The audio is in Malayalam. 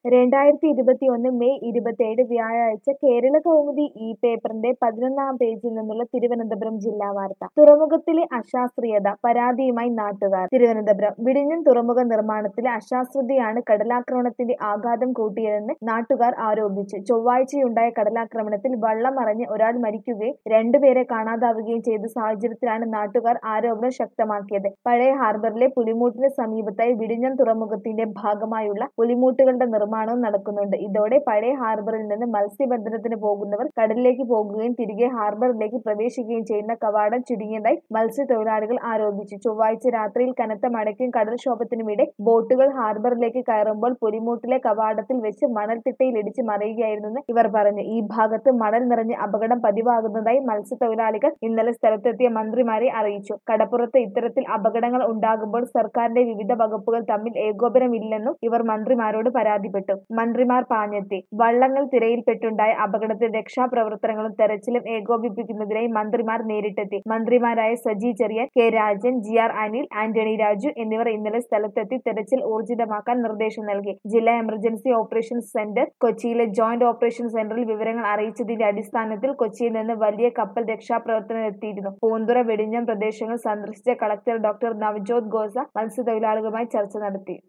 രണ്ടായിരത്തി ഇരുപത്തിയൊന്ന് മെയ് ഇരുപത്തിയേഴ് വ്യാഴാഴ്ച കേരള കൗമുദി ഈ പേപ്പറിന്റെ പതിനൊന്നാം പേജിൽ നിന്നുള്ള തിരുവനന്തപുരം ജില്ലാ വാർത്ത തുറമുഖത്തിലെ അശാസ്ത്രീയത പരാതിയുമായി നാട്ടുകാർ തിരുവനന്തപുരം വിഴിഞ്ഞം തുറമുഖ നിർമ്മാണത്തിലെ അശാസ്ത്രതയാണ് കടലാക്രമണത്തിന്റെ ആഘാതം കൂട്ടിയതെന്ന് നാട്ടുകാർ ആരോപിച്ചു ചൊവ്വാഴ്ചയുണ്ടായ കടലാക്രമണത്തിൽ വള്ളം മറിഞ്ഞ് ഒരാൾ മരിക്കുകയും രണ്ടുപേരെ കാണാതാവുകയും ചെയ്ത സാഹചര്യത്തിലാണ് നാട്ടുകാർ ആരോപണം ശക്തമാക്കിയത് പഴയ ഹാർബറിലെ പുലിമൂട്ടിന് സമീപത്തായി വിഴിഞ്ഞം തുറമുഖത്തിന്റെ ഭാഗമായുള്ള പുലിമൂട്ടുകളുടെ നിർമ്മാണവും നടക്കുന്നുണ്ട് ഇതോടെ പഴയ ഹാർബറിൽ നിന്ന് മത്സ്യബന്ധനത്തിന് പോകുന്നവർ കടലിലേക്ക് പോകുകയും തിരികെ ഹാർബറിലേക്ക് പ്രവേശിക്കുകയും ചെയ്യുന്ന കവാടം ചുരുങ്ങിയതായി മത്സ്യത്തൊഴിലാളികൾ ആരോപിച്ചു ചൊവ്വാഴ്ച രാത്രിയിൽ കനത്ത മഴയ്ക്കും കടൽക്ഷോഭത്തിനുമിടെ ബോട്ടുകൾ ഹാർബറിലേക്ക് കയറുമ്പോൾ പുലിമൂട്ടിലെ കവാടത്തിൽ വെച്ച് മണൽത്തിട്ടയിൽ ഇടിച്ച് മറിയുകയായിരുന്നെന്ന് ഇവർ പറഞ്ഞു ഈ ഭാഗത്ത് മണൽ നിറഞ്ഞ് അപകടം പതിവാകുന്നതായി മത്സ്യത്തൊഴിലാളികൾ ഇന്നലെ സ്ഥലത്തെത്തിയ മന്ത്രിമാരെ അറിയിച്ചു കടപ്പുറത്ത് ഇത്തരത്തിൽ അപകടങ്ങൾ ഉണ്ടാകുമ്പോൾ സർക്കാരിന്റെ വിവിധ വകുപ്പുകൾ തമ്മിൽ ഏകോപനമില്ലെന്നും ഇവർ മന്ത്രിമാരോട് പരാതിപ്പെട്ടു മന്ത്രിമാർ പാഞ്ഞെത്തി വള്ളങ്ങൾ തിരയിൽപ്പെട്ടുണ്ടായ അപകടത്തിൽ രക്ഷാപ്രവർത്തനങ്ങളും തെരച്ചിലും ഏകോപിപ്പിക്കുന്നതിനായി മന്ത്രിമാർ നേരിട്ടെത്തി മന്ത്രിമാരായ Saji Cherian K Rajan G R Anil Antony Raju എന്നിവർ ഇന്നലെ സ്ഥലത്തെത്തി തെരച്ചിൽ ഊർജിതമാക്കാൻ നിർദ്ദേശം നൽകി ജില്ലാ എമർജൻസി ഓപ്പറേഷൻ സെന്റർ കൊച്ചിയിലെ ജോയിന്റ് ഓപ്പറേഷൻ സെന്ററിൽ വിവരങ്ങൾ അറിയിച്ചതിന്റെ അടിസ്ഥാനത്തിൽ കൊച്ചിയിൽ നിന്ന് വലിയ കപ്പൽ രക്ഷാപ്രവർത്തനം എത്തിയിരുന്നു പൂന്തുറ വെടിഞ്ഞം പ്രദേശങ്ങൾ സന്ദർശിച്ച കളക്ടർ ഡോക്ടർ നവജോത് ഗോസ മത്സ്യത്തൊഴിലാളികളുമായി ചർച്ച നടത്തി